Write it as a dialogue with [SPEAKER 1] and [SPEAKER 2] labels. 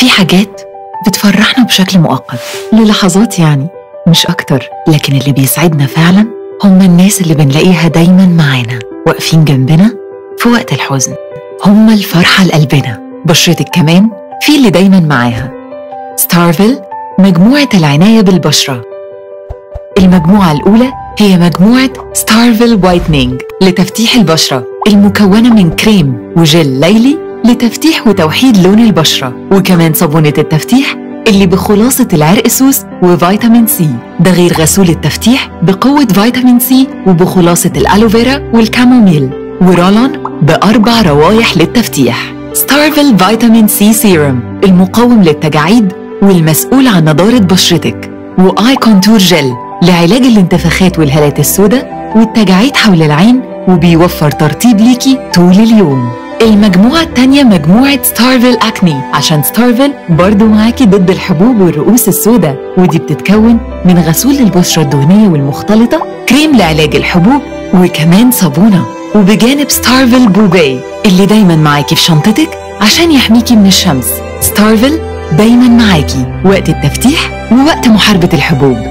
[SPEAKER 1] في حاجات بتفرحنا بشكل مؤقت للحظات يعني مش أكتر لكن اللي بيسعدنا فعلا هم الناس اللي بنلاقيها دايما معانا واقفين جنبنا في وقت الحزن هم الفرحة لقلبنا بشرتك كمان في اللي دايما معاها ستارفل مجموعة العناية بالبشرة المجموعة الأولى هي مجموعة ستارفل وايتنينج لتفتيح البشرة المكونة من كريم وجل ليلي لتفتيح وتوحيد لون البشرة وكمان صابونة التفتيح اللي بخلاصة العرقسوس وفيتامين سي ده غير غسول التفتيح بقوة فيتامين سي وبخلاصة الألوفيرا والكاموميل ورولون بأربع روايح للتفتيح ستارفل فيتامين سي سيروم المقاوم للتجاعيد والمسؤول عن نضارة بشرتك وآي كونتور جل لعلاج الانتفاخات والهالات السوداء والتجاعيد حول العين وبيوفر ترطيب ليكي طول اليوم المجموعة التانية مجموعة ستارفل أكني عشان ستارفل برضو معاكي ضد الحبوب والرؤوس السوداء ودي بتتكون من غسول للبشرة الدهنية والمختلطة كريم لعلاج الحبوب وكمان صابونة وبجانب ستارفل بوباي اللي دايما معاكي في شنطتك عشان يحميكي من الشمس ستارفل دايما معاكي وقت التفتيح ووقت محاربة الحبوب